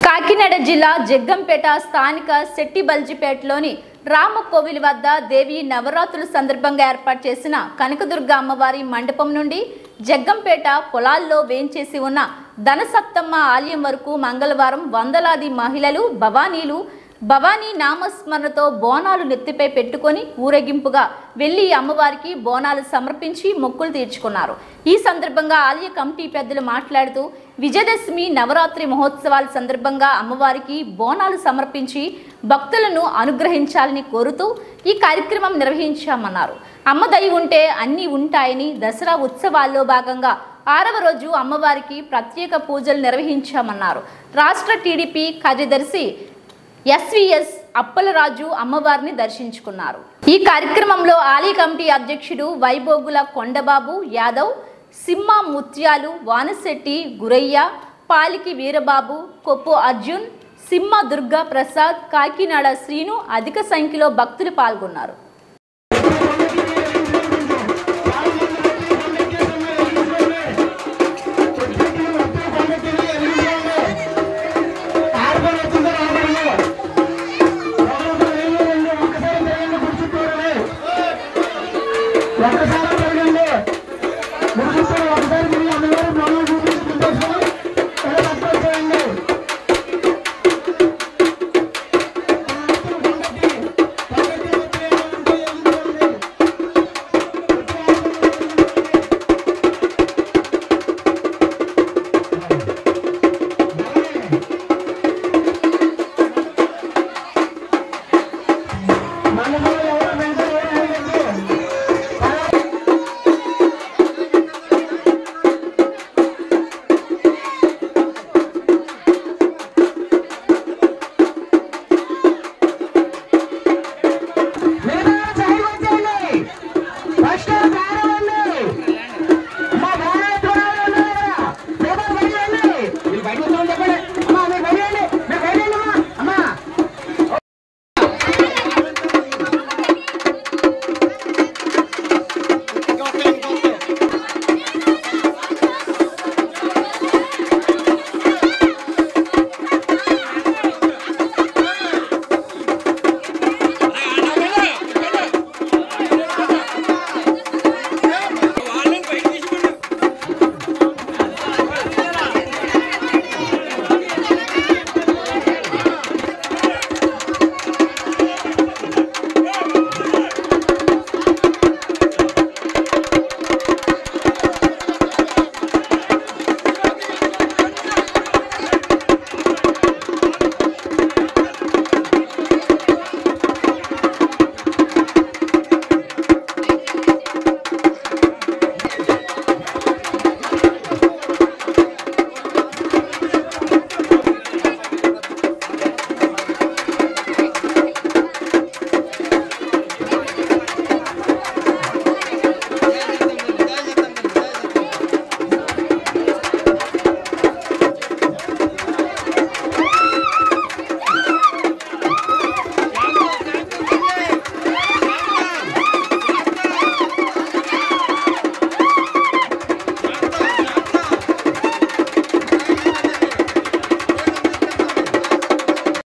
కాకినాడ జిల్లా జగ్గంపేట స్థానిక శెట్టిబల్జిపేటలోని రామకోవిలి వద్ద దేవి నవరాత్రుల సందర్భంగా ఏర్పాటు చేసిన కనకదుర్గ అమ్మవారి మండపం నుండి జగ్గంపేట పొలాల్లో వేంచేసి ఉన్న ధనసత్తమ్మ ఆలయం వరకు మంగళవారం వందలాది మహిళలు భవానీలు భవానీ నామస్మరణతో బోనాలు నెత్తిపై పెట్టుకొని ఊరేగింపుగా వెళ్లి అమ్మవారికి బోనాలు సమర్పించి మొక్కులు తీర్చుకున్నారు ఈ సందర్భంగా ఆలయ కమిటీ పెద్దలు మాట్లాడుతూ విజయదశమి నవరాత్రి మహోత్సవాల సందర్భంగా అమ్మవారికి బోనాలు సమర్పించి భక్తులను అనుగ్రహించాలని కోరుతూ ఈ కార్యక్రమం నిర్వహించామన్నారు అమ్మ దయ ఉంటే అన్నీ ఉంటాయని దసరా ఉత్సవాల్లో భాగంగా ఆరవ రోజు అమ్మవారికి ప్రత్యేక పూజలు నిర్వహించామన్నారు రాష్ట్ర టీడీపీ కార్యదర్శి ఎస్విఎస్ అప్పలరాజు అమ్మవారిని దర్శించుకున్నారు ఈ కార్యక్రమంలో ఆలయ కమిటీ అధ్యక్షుడు వైభోగుల కొండబాబు యాదవ్ సింహ ముత్యాలు వానశెట్టి గురయ్య పాలికి వీరబాబు కొప్పు అర్జున్ సింహ దుర్గా ప్రసాద్ కాకినాడ శ్రీను అధిక సంఖ్యలో భక్తులు పాల్గొన్నారు